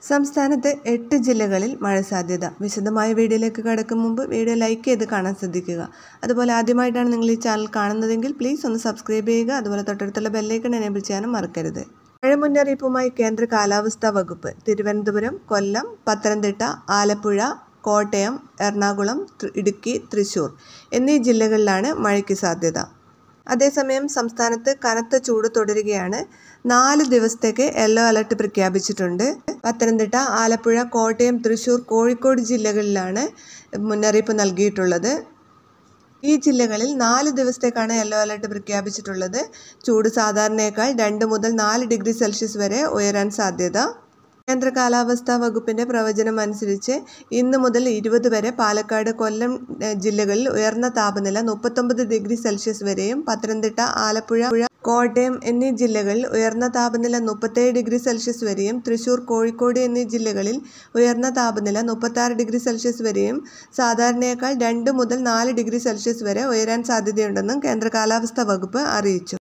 സംസ്ഥാനത്ത് എട്ട് ജില്ലകളിൽ മഴ സാധ്യത വിശദമായ വീഡിയോയിലേക്ക് കടക്കും മുമ്പ് വീഡിയോ ലൈക്ക് ചെയ്ത് കാണാൻ ശ്രദ്ധിക്കുക അതുപോലെ ആദ്യമായിട്ടാണ് നിങ്ങൾ ഈ ചാനൽ കാണുന്നതെങ്കിൽ പ്ലീസ് ഒന്ന് സബ്സ്ക്രൈബ് ചെയ്യുക അതുപോലെ തൊട്ടടുത്തുള്ള ബെല്ലൈക്കൺ എനേബിൾ ചെയ്യാനും മറക്കരുത് മഴ മുന്നറിയിപ്പുമായി കേന്ദ്ര കാലാവസ്ഥാ വകുപ്പ് തിരുവനന്തപുരം കൊല്ലം പത്തനംതിട്ട ആലപ്പുഴ കോട്ടയം എറണാകുളം തൃ- ഇടുക്കി തൃശൂർ എന്നീ ജില്ലകളിലാണ് മഴയ്ക്ക് സാധ്യത അതേസമയം സംസ്ഥാനത്ത് കനത്ത ചൂട് തുടരുകയാണ് നാല് ദിവസത്തേക്ക് യെല്ലോ അലർട്ട് പ്രഖ്യാപിച്ചിട്ടുണ്ട് പത്തനംതിട്ട ആലപ്പുഴ കോട്ടയം തൃശൂർ കോഴിക്കോട് ജില്ലകളിലാണ് മുന്നറിയിപ്പ് നൽകിയിട്ടുള്ളത് ഈ ജില്ലകളിൽ നാല് ദിവസത്തേക്കാണ് യെല്ലോ അലർട്ട് പ്രഖ്യാപിച്ചിട്ടുള്ളത് ചൂട് സാധാരണയേക്കാൾ രണ്ട് മുതൽ നാല് ഡിഗ്രി സെൽഷ്യസ് വരെ ഉയരാൻ സാധ്യത കേന്ദ്ര കാലാവസ്ഥാ വകുപ്പിന്റെ പ്രവചനം അനുസരിച്ച് ഇന്ന് മുതൽ ഇരുപത് വരെ പാലക്കാട് കൊല്ലം ഏഹ്, ജില്ലകളിൽ ഉയർന്ന താപനില മുപ്പത്തൊമ്പത് ഡിഗ്രി സെൽഷ്യസ് വരെയും പത്തനംതിട്ട ആലപ്പുഴ കോട്ടയം എന്നീ ജില്ലകളിൽ ഉയർന്ന താപനില മുപ്പത്തേഴ് ഡിഗ്രി സെൽഷ്യസ് വരെയും തൃശൂർ കോഴിക്കോട് എന്നീ ജില്ലകളിൽ ഉയർന്ന താപനില മുപ്പത്താറ് ഡിഗ്രി സെൽഷ്യസ് വരെയും സാധാരണയേക്കാൾ രണ്ട് മുതൽ നാല് ഡിഗ്രി സെൽഷ്യസ് വരെ ഉയരാൻ സാധ്യതയുണ്ടെന്നും കേന്ദ്ര കാലാവസ്ഥാ വകുപ്പ് അറിയിച്ചു